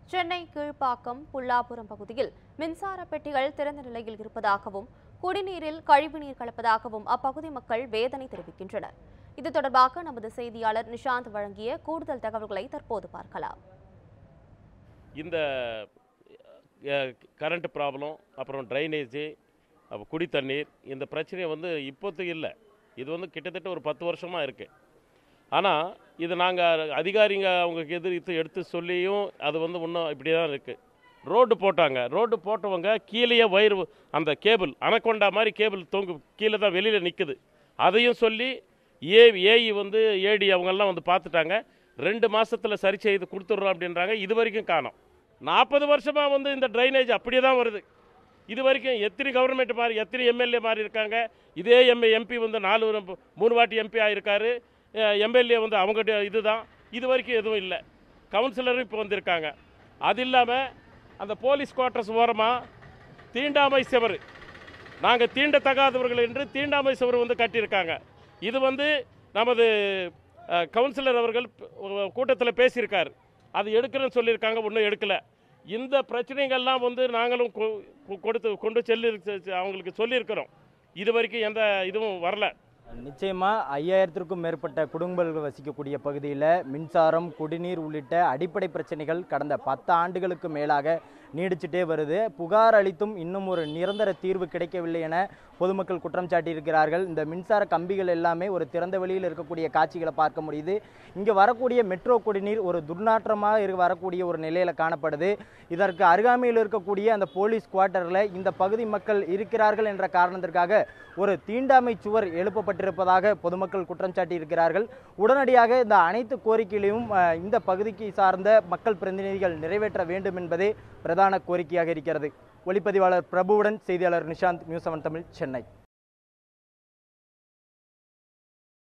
சென்னை கீழ்ப்பாக்கம் புல்லாபுரம் பகுதியில் மின்சார பெட்டிகள் திறந்த நிலையில் இருப்பதாகவும் குடிநீரில் கழிவுநீர் கலப்பதாகவும் அப்பகுதி மக்கள் வேதனை தெரிவிக்கின்றனர் இது தொடர்பாக நமது செய்தியாளர் நிஷாந்த் வழங்கிய கூடுதல் தகவல்களை தற்போது பார்க்கலாம் இந்த கரண்ட் ப்ராப்ளம் அப்புறம் ட்ரைனேஜு அப்புறம் குடி தண்ணீர் இந்த பிரச்சனை வந்து இப்போதைக்கு இல்லை இது வந்து கிட்டத்தட்ட ஒரு பத்து வருஷமாக இருக்குது ஆனால் இது நாங்கள் அதிகாரிங்க அவங்க எதிர்த்து எடுத்து சொல்லியும் அது வந்து இன்னும் இப்படி தான் இருக்குது ரோடு போட்டாங்க ரோடு போட்டவங்க கீழேயே வயிறு அந்த கேபிள் அனக்கொண்டா மாதிரி கேபிள் தொங்கு கீழே தான் வெளியில் நிற்குது அதையும் சொல்லி ஏ ஏஇ வந்து ஏடி அவங்கெல்லாம் வந்து பார்த்துட்டாங்க ரெண்டு மாசத்துல சரி செய்து கொடுத்துட்றோம் அப்படின்றாங்க இது வரைக்கும் காணோம் நாற்பது வருஷமாக வந்து இந்த ட்ரைனேஜ் அப்படியே தான் வருது இது வரைக்கும் எத்தனை கவர்மெண்ட் மாறி எத்தனை எம்எல்ஏ மாறி இருக்காங்க இதே எம்ஏ எம்பி வந்து நாலு வரம்- மூணு வாட்டி எம்பி ஆயிருக்காரு எம்எல்ஏ வந்து அவங்க இதுதான் இது வரைக்கும் எதுவும் இல்லை கவுன்சிலரும் இப்போ வந்திருக்காங்க அது இல்லாமல் அந்த போலீஸ் குவார்ட்டர்ஸ் ஓரமாக தீண்டாமை செவரு நாங்கள் தீண்டத்தகாதவர்கள் என்று தீண்டாமை சுவர் வந்து கட்டியிருக்காங்க இது வந்து நமது அஹ், கவுன்சிலர் அவர்கள் கூட்டத்தில் பேசியிருக்கார் அது எடுக்கிறேன்னு சொல்லியிருக்காங்க ஒன்றும் எடுக்கலை இந்த பிரச்சனைகள்லாம் வந்து நாங்களும் கொ- கொ- கொடுத்து கொண்டு செல்லி அவங்களுக்கு சொல்லியிருக்கிறோம் இது வரைக்கும் எந்த இதுவும் வரல நிச்சயமா ஐயாயிரத்திற்கும் மேற்பட்ட குடும்பங்கள் வசிக்கக்கூடிய பகுதியில் மின்சாரம் குடிநீர் உள்ளிட்ட அடிப்படை பிரச்சனைகள் கடந்த பத்து ஆண்டுகளுக்கு மேலாக நீடிச்சிட்டே வருது புகார் அளித்தும் இன்னும் ஒரு நிரந்தர தீர்வு கிடைக்கவில்லை என பொதுமக்கள் குற்றம் சாட்டியிருக்கிறார்கள் இந்த மின்சார கம்பிகள் எல்லாமே ஒரு திறந்த வெளியில் இருக்கக்கூடிய காட்சிகளை பார்க்க முடியுது இங்கே வரக்கூடிய மெட்ரோ குடிநீர் ஒரு துர்நாற்றமாக இரு வரக்கூடிய ஒரு நிலையில் காணப்படுது இதற்கு அருகாமையில் இருக்கக்கூடிய அந்த போலீஸ் குவார்ட்டரில் இந்த பகுதி மக்கள் இருக்கிறார்கள் என்ற காரணத்திற்காக ஒரு தீண்டாமை சுவர் எழுப்பப்பட்டிருப்பதாக பொதுமக்கள் குற்றம் சாட்டியிருக்கிறார்கள் உடனடியாக இந்த அனைத்து கோரிக்கைகளையும் அஹ், இந்த பகுதிக்கு சார்ந்த மக்கள் பிரதிநிதிகள் நிறைவேற்ற வேண்டும் என்பதே பிரதான கோரிக்கையாக இருக்கிறது ஒளிப்பதிவாளர் பிரபுவுடன் செய்தியாளர் நிஷாந்த் நியூஸ் செவன் தமிழ் சென்னை